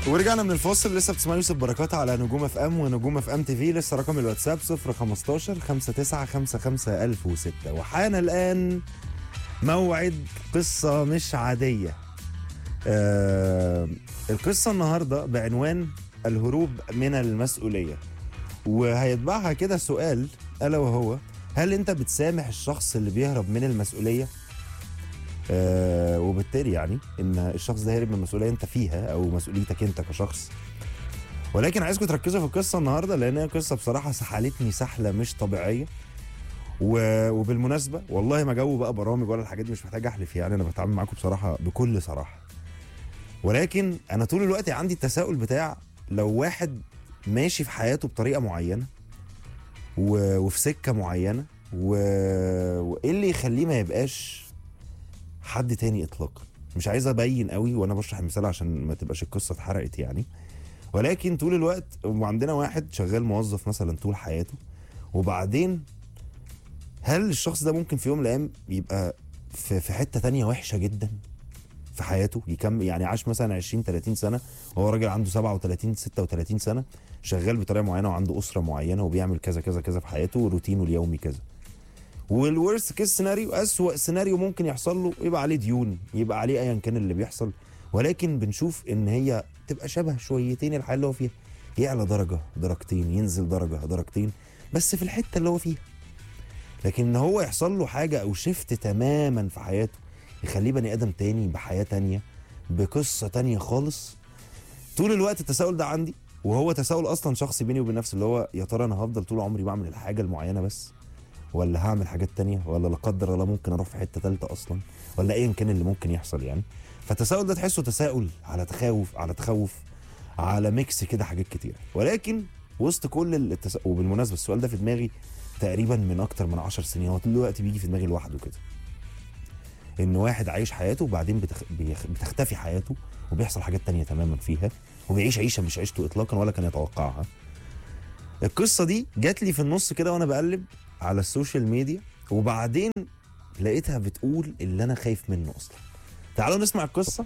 ورجعنا من الفاصل لسه بتسمعوا يوسف بركات على نجوم اف ام ونجوم اف ام تي في لسه رقم الواتساب 015 59 55 1006 وحان الان موعد قصه مش عاديه آه القصه النهارده بعنوان الهروب من المسؤوليه وهيتبعها كده سؤال الا وهو هل انت بتسامح الشخص اللي بيهرب من المسؤوليه آه وبالتالي يعني ان الشخص ده هرب من المسؤوليه انت فيها او مسؤوليتك انت كشخص ولكن عايزكم تركزوا في القصه النهارده لان هي قصه بصراحه سحلتني سحله مش طبيعيه و... وبالمناسبه والله ما جو بقى برامج ولا الحاجات دي مش محتاج احلف يعني انا بتعامل معاكم بصراحه بكل صراحه ولكن انا طول الوقت عندي التساؤل بتاع لو واحد ماشي في حياته بطريقه معينه و... وفي سكه معينه و... وايه اللي يخليه ما يبقاش حد تاني اطلاقا مش عايز ابين قوي وانا بشرح المثال عشان ما تبقاش القصه اتحرقت يعني ولكن طول الوقت وعندنا واحد شغال موظف مثلا طول حياته وبعدين هل الشخص ده ممكن في يوم من الايام يبقى في, في حته تانية وحشه جدا في حياته يكمل يعني عاش مثلا 20 30 سنه وهو راجل عنده 37 36 سنه شغال بطريقه معينه وعنده اسره معينه وبيعمل كذا كذا كذا في حياته وروتينه اليومي كذا والورست كيس سيناريو اسوأ سيناريو ممكن يحصل له يبقى عليه ديون يبقى عليه ايا كان اللي بيحصل ولكن بنشوف ان هي تبقى شبه شويتين الحياه اللي هو فيها يعلى درجه درجتين ينزل درجه درجتين بس في الحته اللي هو فيها لكن ان هو يحصل له حاجه او شفت تماما في حياته يخليه بني ادم تاني بحياه تانيه بقصه تانيه خالص طول الوقت التساؤل ده عندي وهو تساؤل اصلا شخصي بيني وبين نفسي اللي هو يا ترى انا هفضل طول عمري بعمل الحاجه المعينه بس ولا هعمل حاجات تانية ولا لا قدر الله ممكن اروح في حته ثالثه اصلا ولا ايا كان اللي ممكن يحصل يعني فالتساؤل ده تحسه تساؤل على تخوف على تخوف على ميكس كده حاجات كتير ولكن وسط كل التسا... وبالمناسبه السؤال ده في دماغي تقريبا من اكتر من 10 سنين هو دلوقتي بيجي في دماغي لوحده كده ان واحد عايش حياته وبعدين بتخ... بيخ... بتختفي حياته وبيحصل حاجات تانية تماما فيها وبيعيش عيشه مش عيشته اطلاقا ولا كان يتوقعها القصه دي جات لي في النص كده وانا بقلب على السوشيال ميديا وبعدين لقيتها بتقول اللي انا خايف منه اصلا تعالوا نسمع القصه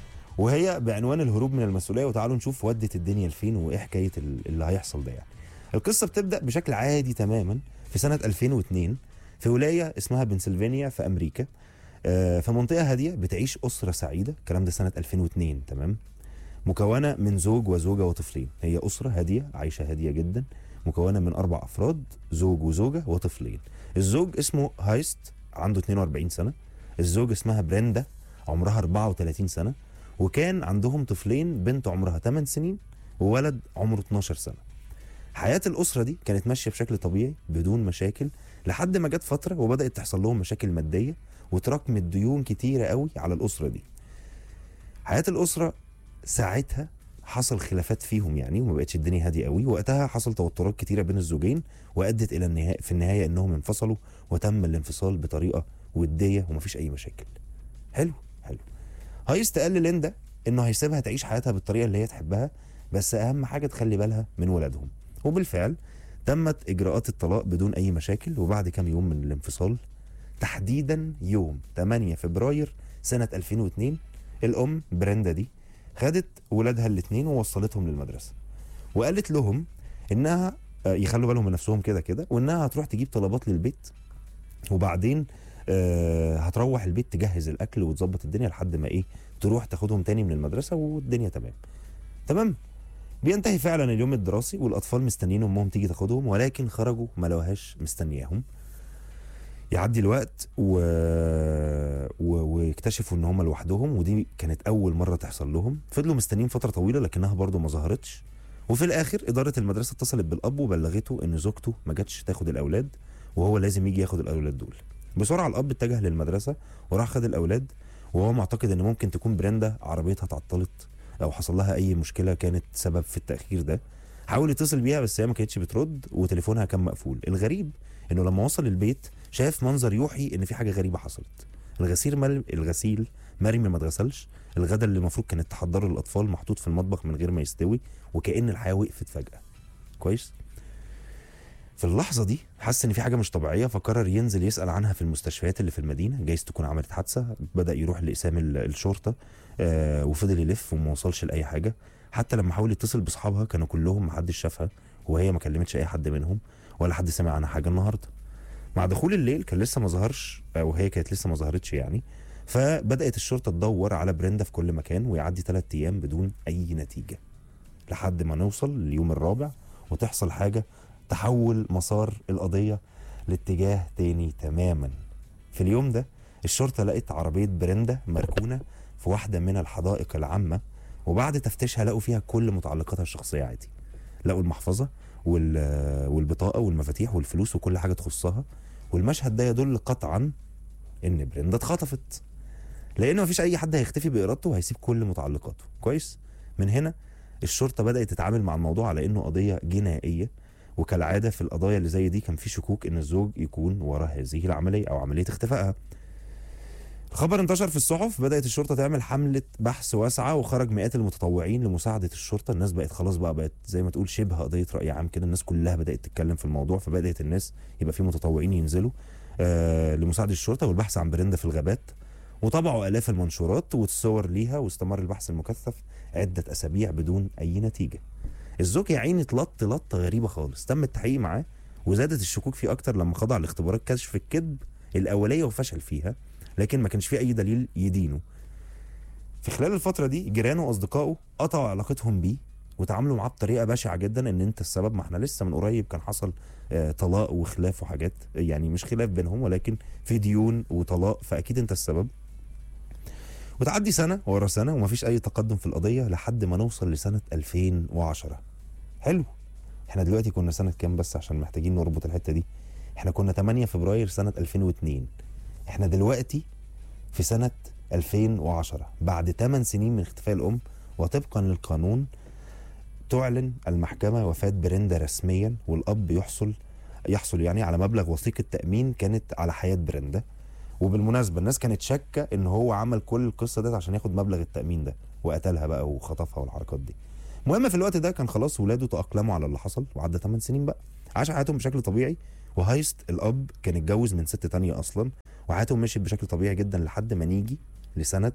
وهي بعنوان الهروب من المسؤوليه وتعالوا نشوف ودت الدنيا لفين وايه حكايه اللي هيحصل ده يعني القصه بتبدا بشكل عادي تماما في سنه 2002 في ولايه اسمها بنسلفانيا في امريكا آه، في منطقه هاديه بتعيش اسره سعيده الكلام ده سنه 2002 تمام مكونه من زوج وزوجه وطفلين هي اسره هاديه عايشه هاديه جدا مكونه من اربع افراد زوج وزوجه وطفلين الزوج اسمه هايست عنده 42 سنه الزوج اسمها بريندا عمرها 34 سنه وكان عندهم طفلين بنت عمرها 8 سنين وولد عمره 12 سنه حياه الاسره دي كانت ماشيه بشكل طبيعي بدون مشاكل لحد ما جت فتره وبدات تحصل لهم مشاكل ماديه وتراكمت ديون كتيره قوي على الاسره دي حياه الاسره ساعتها حصل خلافات فيهم يعني وما بقتش الدنيا هاديه قوي وقتها حصل توترات كتيره بين الزوجين وادت الى النهايه في النهايه انهم انفصلوا وتم الانفصال بطريقه وديه ومفيش اي مشاكل حلو حلو هايست قال لليندا انه هيسيبها تعيش حياتها بالطريقه اللي هي تحبها بس اهم حاجه تخلي بالها من ولادهم وبالفعل تمت اجراءات الطلاق بدون اي مشاكل وبعد كام يوم من الانفصال تحديدا يوم 8 فبراير سنه 2002 الام بريندا دي خدت ولادها الاثنين ووصلتهم للمدرسه وقالت لهم انها آه، يخلوا بالهم من نفسهم كده كده وانها هتروح تجيب طلبات للبيت وبعدين آه، هتروح البيت تجهز الاكل وتظبط الدنيا لحد ما ايه تروح تاخدهم تاني من المدرسه والدنيا تمام تمام بينتهي فعلا اليوم الدراسي والاطفال مستنيين امهم تيجي تاخدهم ولكن خرجوا ما لقوهاش مستنياهم يعدي الوقت و... و... واكتشفوا ان هم لوحدهم ودي كانت اول مره تحصل لهم فضلوا مستنيين فتره طويله لكنها برضو ما ظهرتش وفي الاخر اداره المدرسه اتصلت بالاب وبلغته ان زوجته ما جاتش تاخد الاولاد وهو لازم يجي ياخد الاولاد دول بسرعه الاب اتجه للمدرسه وراح خد الاولاد وهو معتقد ان ممكن تكون بريندا عربيتها اتعطلت او حصل لها اي مشكله كانت سبب في التاخير ده حاول يتصل بيها بس هي ما كانتش بترد وتليفونها كان مقفول الغريب انه لما وصل البيت شاف منظر يوحي ان في حاجه غريبه حصلت الغسيل مل... الغسيل مرمي ما اتغسلش الغدا اللي المفروض كانت تحضره للاطفال محطوط في المطبخ من غير ما يستوي وكأن الحياه وقفت فجاه كويس في اللحظه دي حس ان في حاجه مش طبيعيه فقرر ينزل يسال عنها في المستشفيات اللي في المدينه جايز تكون عملت حادثه بدا يروح لاقسام ال- الشرطه آه وفضل يلف وما وصلش لاي حاجه حتى لما حاول يتصل باصحابها كانوا كلهم محدش شافها وهي ما كلمتش اي حد منهم ولا حد سمع عنها حاجه النهارده مع دخول الليل كان لسه ما ظهرش او هي كانت لسه ما ظهرتش يعني فبدات الشرطه تدور على بريندا في كل مكان ويعدي ثلاث ايام بدون اي نتيجه لحد ما نوصل لليوم الرابع وتحصل حاجه تحول مسار القضيه لاتجاه تاني تماما في اليوم ده الشرطه لقت عربيه بريندا مركونه في واحده من الحدائق العامه وبعد تفتيشها لقوا فيها كل متعلقاتها الشخصيه عادي لقوا المحفظه وال- والبطاقه والمفاتيح والفلوس وكل حاجه تخصها والمشهد ده يدل قطعا ان بريندا اتخطفت لان مفيش اي حد هيختفي بارادته وهيسيب كل متعلقاته كويس من هنا الشرطه بدات تتعامل مع الموضوع على انه قضيه جنائيه وكالعاده في القضايا اللي زي دي كان في شكوك ان الزوج يكون ورا هذه العمليه او عمليه اختفائها الخبر انتشر في الصحف بدات الشرطه تعمل حمله بحث واسعه وخرج مئات المتطوعين لمساعده الشرطه الناس بقت خلاص بقى بقت زي ما تقول شبه قضيه راي عام كده الناس كلها بدات تتكلم في الموضوع فبدات الناس يبقى في متطوعين ينزلوا آه لمساعده الشرطه والبحث عن بريندا في الغابات وطبعوا الاف المنشورات والصور ليها واستمر البحث المكثف عده اسابيع بدون اي نتيجه الزوج يا عيني اتلط لطه غريبه خالص تم التحقيق معاه وزادت الشكوك فيه اكتر لما خضع لاختبارات كشف الكذب الاوليه وفشل فيها لكن ما كانش فيه اي دليل يدينه في خلال الفتره دي جيرانه واصدقائه قطعوا علاقتهم بيه وتعاملوا معاه بطريقه بشعه جدا ان انت السبب ما احنا لسه من قريب كان حصل آه، طلاق وخلاف وحاجات يعني مش خلاف بينهم ولكن في ديون وطلاق فاكيد انت السبب وتعدي سنه ورا سنه ومفيش اي تقدم في القضيه لحد ما نوصل لسنه 2010 حلو احنا دلوقتي كنا سنه كام بس عشان محتاجين نربط الحته دي احنا كنا 8 فبراير سنه 2002 احنا دلوقتي في سنه 2010 بعد 8 سنين من اختفاء الام وطبقا للقانون تعلن المحكمه وفاه بريندا رسميا والاب يحصل يحصل يعني على مبلغ وثيقه تامين كانت على حياه بريندا وبالمناسبه الناس كانت شاكه ان هو عمل كل القصه ديت عشان ياخد مبلغ التامين ده وقتلها بقى وخطفها والحركات دي المهم في الوقت ده كان خلاص ولاده تاقلموا على اللي حصل وعدى 8 سنين بقى عاش حياتهم بشكل طبيعي وهايست الاب كان اتجوز من ست تانية اصلا وحياتهم مشيت بشكل طبيعي جدا لحد ما نيجي لسنه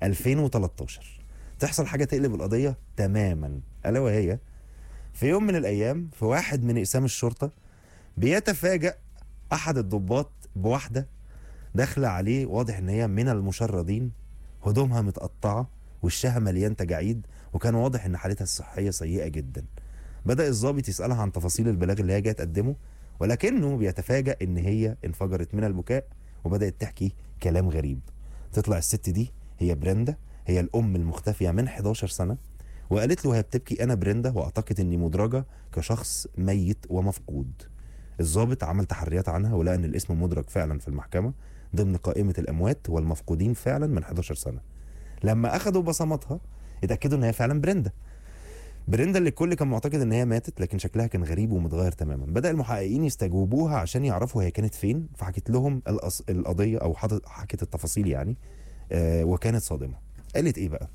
2013 تحصل حاجه تقلب القضيه تماما الا وهي في يوم من الايام في واحد من اقسام الشرطه بيتفاجأ احد الضباط بواحده داخله عليه واضح ان هي من المشردين هدومها متقطعه وشها مليان تجاعيد وكان واضح ان حالتها الصحيه سيئه جدا بدا الضابط يسالها عن تفاصيل البلاغ اللي هي جايه تقدمه ولكنه بيتفاجأ ان هي انفجرت من البكاء وبدات تحكي كلام غريب تطلع الست دي هي بريندا هي الام المختفيه من 11 سنه وقالت له هي بتبكي انا بريندا واعتقد اني مدرجه كشخص ميت ومفقود الضابط عمل تحريات عنها ولقى ان الاسم مدرج فعلا في المحكمه ضمن قائمه الاموات والمفقودين فعلا من 11 سنه لما اخذوا بصماتها اتاكدوا ان هي فعلا بريندا بريندا اللي الكل كان معتقد ان هي ماتت لكن شكلها كان غريب ومتغير تماما بدا المحققين يستجوبوها عشان يعرفوا هي كانت فين فحكت لهم الأص... القضيه او حض- حكت التفاصيل يعني آه وكانت صادمه قالت ايه بقى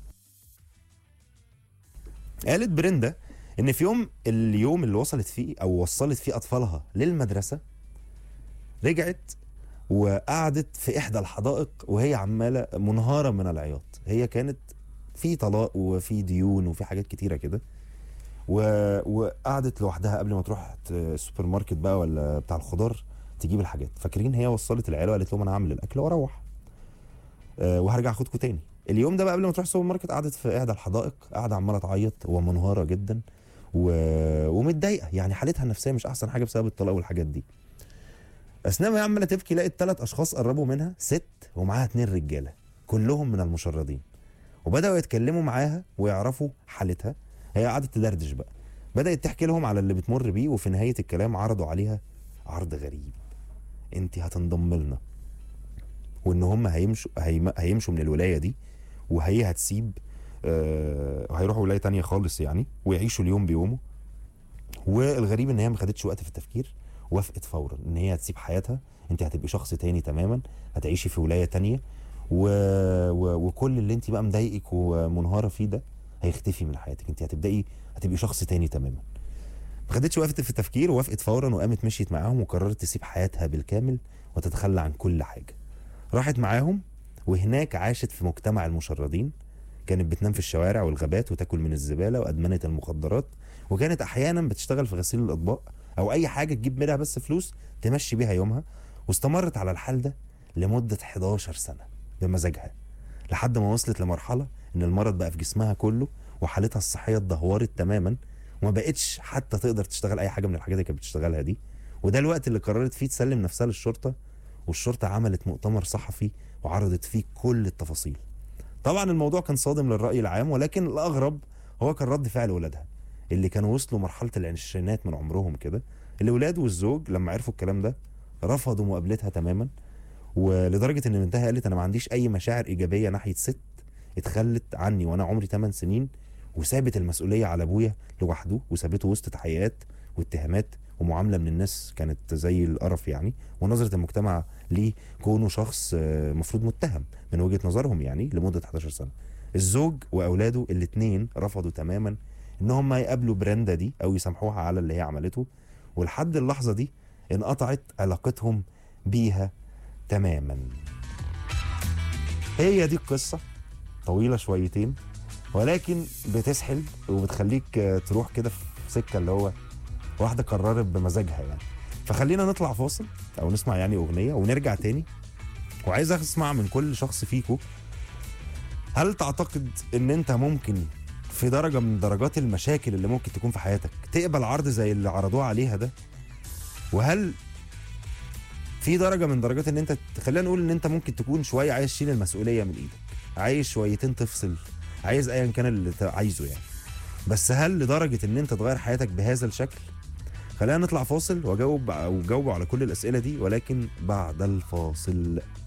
قالت بريندا ان في يوم اليوم اللي وصلت فيه او وصلت فيه اطفالها للمدرسه رجعت وقعدت في احدى الحدائق وهي عماله منهاره من العياط هي كانت في طلاق وفي ديون وفي حاجات كتيره كده و... وقعدت لوحدها قبل ما تروح ت- السوبر ماركت بقى ولا بتاع الخضار تجيب الحاجات فاكرين هي وصلت العيال وقالت لهم انا هعمل الاكل واروح أه وهرجع اخدكم تاني اليوم ده بقى قبل ما تروح السوبر ماركت قعدت في احدى الحدائق قاعده عماله تعيط ومنهاره جدا و... ومتضايقه يعني حالتها النفسيه مش احسن حاجه بسبب الطلاق والحاجات دي اثناء ما هي عماله تبكي لقت ثلاث اشخاص قربوا منها ست ومعاها اتنين رجاله كلهم من المشردين وبداوا يتكلموا معاها ويعرفوا حالتها هي قعدت تدردش بقى بدات تحكي لهم على اللي بتمر بيه وفي نهايه الكلام عرضوا عليها عرض غريب انت هتنضم لنا وان هم هيمشوا هيم- هيمشوا من الولايه دي وهي هتسيب آه هيروحوا ولايه تانية خالص يعني ويعيشوا اليوم بيومه والغريب ان هي ما خدتش وقت في التفكير وافقت فورا ان هي هتسيب حياتها انت هتبقي شخص تاني تماما هتعيشي في ولايه تانية و... و... وكل اللي انت بقى مضايقك ومنهاره فيه ده هيختفي من حياتك انت هتبداي هتبقي شخص تاني تماما ما خدتش وقفت في التفكير ووافقت فورا وقامت مشيت معاهم وقررت تسيب حياتها بالكامل وتتخلى عن كل حاجه راحت معاهم وهناك عاشت في مجتمع المشردين كانت بتنام في الشوارع والغابات وتاكل من الزباله وادمنت المخدرات وكانت احيانا بتشتغل في غسيل الاطباق او اي حاجه تجيب منها بس فلوس تمشي بيها يومها واستمرت على الحال ده لمده 11 سنه بمزاجها لحد ما وصلت لمرحله ان المرض بقى في جسمها كله وحالتها الصحيه اتدهورت تماما وما بقتش حتى تقدر تشتغل اي حاجه من الحاجات اللي كانت بتشتغلها دي وده الوقت اللي قررت فيه تسلم نفسها للشرطه والشرطه عملت مؤتمر صحفي وعرضت فيه كل التفاصيل طبعا الموضوع كان صادم للراي العام ولكن الاغرب هو كان رد فعل ولادها اللي كانوا وصلوا مرحله العشرينات من عمرهم كده الولاد والزوج لما عرفوا الكلام ده رفضوا مقابلتها تماما ولدرجه ان بنتها قالت انا ما عنديش اي مشاعر ايجابيه ناحيه ست اتخلت عني وانا عمري 8 سنين وسابت المسؤوليه على ابويا لوحده وسابته وسط تحقيقات واتهامات ومعامله من الناس كانت زي القرف يعني ونظره المجتمع ليه كونه شخص آه، مفروض متهم من وجهه نظرهم يعني لمده 11 سنه الزوج واولاده الاثنين رفضوا تماما ان هم يقابلوا برندا دي او يسامحوها على اللي هي عملته ولحد اللحظه دي انقطعت علاقتهم بيها تماما هي دي القصه طويله شويتين ولكن بتسحل وبتخليك آه، تروح كده في سكه اللي هو واحده قررت بمزاجها يعني فخلينا نطلع فاصل او نسمع يعني اغنيه ونرجع تاني وعايز اسمع من كل شخص فيكو هل تعتقد ان انت ممكن في درجه من درجات المشاكل اللي ممكن تكون في حياتك تقبل عرض زي اللي عرضوه عليها ده وهل في درجه من درجات ان انت خلينا نقول ان انت ممكن تكون شويه عايز تشيل المسؤوليه من ايدك عايز شويتين تفصل عايز ايا كان اللي ت- عايزه يعني بس هل لدرجه ان انت تغير حياتك بهذا الشكل خلينا نطلع فاصل واجاوب او جاوب على كل الاسئله دي ولكن بعد الفاصل